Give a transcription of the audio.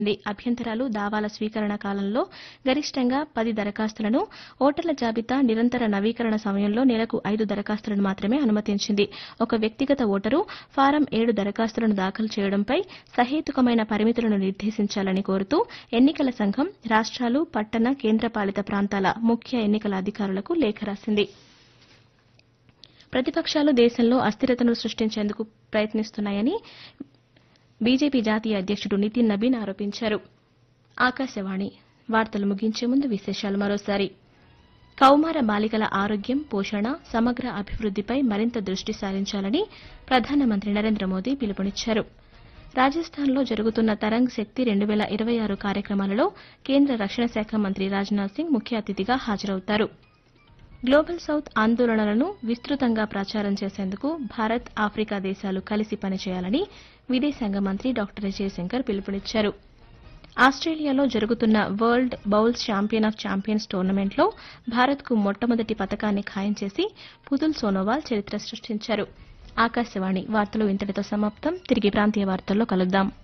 the అభ్యంతరాలు దావాల స్వీకరణ కాలంలో గరిష్టంగా పది దరఖాస్తులను ఓటర్ల జాబితా నిరంతర నవీకరణ సమయంలో నెలకు ఐదు దరఖాస్తులను మాత్రమే అనుమతించింది ఒక వ్యక్తిగత ఓటరు ఫారం ఏడు దరఖాస్తులను దాఖలు చేయడంపై సహేతుకమైన పరిమితులను నిర్దేశించాలని కోరుతూ ఎన్నికల సంఘం రాష్ట్రాలు పట్టణ కేంద్రపాలిత ప్రాంతాల ముఖ్య ఎన్నికల అధికారులకు లేఖ రాసింది ప్రతిపక్షాలు దేశంలో అస్థిరతను సృష్టించేందుకు ప్రయత్నిస్తున్నాయని బీజేపీ జాతీయ అధ్యక్షుడు నితిన్ నబీన్ ఆరోపించారు ఆకాశవాణి వార్తలు ముగించే ముందు విశేషాలు మరోసారి కౌమార బాలికల ఆరోగ్యం పోషణ సమగ్ర అభివృద్దిపై మరింత దృష్టి సారించాలని ప్రధానమంత్రి నరేంద్ర మోదీ పిలుపునిచ్చారు రాజస్థాన్లో జరుగుతున్న తరంగ్ శక్తి రెండు వేల ఇరవై ఆరు కార్యక్రమాలలో కేంద్ర రక్షణ శాఖ మంత్రి రాజ్నాథ్ సింగ్ ముఖ్య అతిథిగా హాజరవుతారు గ్లోబల్ సౌత్ ఆందోళనలను విస్తృతంగా ప్రచారం చేసేందుకు భారత్ ఆఫ్రికా దేశాలు కలిసి పనిచేయాలని విదేశాంగ మంత్రి డాక్టర్ జయశంకర్ పిలుపునిచ్చారు ఆస్ట్రేలియాలో జరుగుతున్న world bowls champion of champions టోర్నమెంట్లో భారత్కు మొట్టమొదటి పతకాన్ని ఖాయం చేసి పుతుల్ సోనోవాల్ చరిత్ర సృష్టించారు ఆకాశవాణి వార్తలు ఇంతటితో సమాప్తం తిరిగి ప్రాంతీయ వార్తల్లో కలుద్దాం